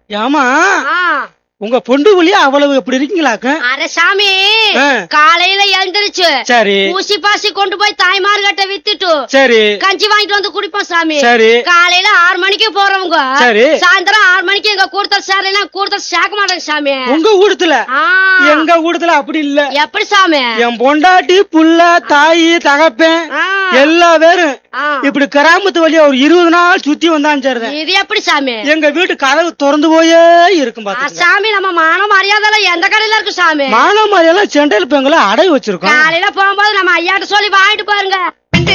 ஏமா ஆ. உங்க பொண்டு புள்ளியா அவ்வளவு எப்படி இருக்கீங்களாக்க அட சாமி ஆ. காலையில எழுந்திருச்சு சரி ஊசி பாசி கொண்டு போய் தாய்மார்கிட்ட வித்துட்டு சரி கஞ்சி வாங்கிட்டு வந்து குடிப்போம் சாமி சரி காலையில ஆறு மணிக்கு போறவங்க சரி. சாயந்தரம் ஆறு மணிக்கு எங்க கூடுதல் சேரலைன்னா கூடுதல் சேர்க்க மாட்டாங்க சாமி உங்க ஊடத்துல ஆ. எங்க ஊடத்துல அப்படி இல்ல எப்படி சாமி என் பொண்டாட்டி புள்ள தாயி தகப்பேன் ஆ. எல்லா பேரும் ஆ. இப்படி கிராமத்து வழியா ஒரு இருபது நாள் சுத்தி வந்தான் சரிதான் இது எப்படி சாமி எங்க வீட்டு கதவு திறந்து போயே இருக்கும் ஆ, பாத்துக்க சாமி நம்ம மான மரியாதை எல்லாம் எந்த கடையில இருக்கு சாமி மானமாரியெல்லாம் செண்டையில் பெங்களை அடை வச்சிருக்கோம் காலையில போகும்போது நம்ம ஐயாட்ட சொல்லி வாங்கிட்டு பாருங்க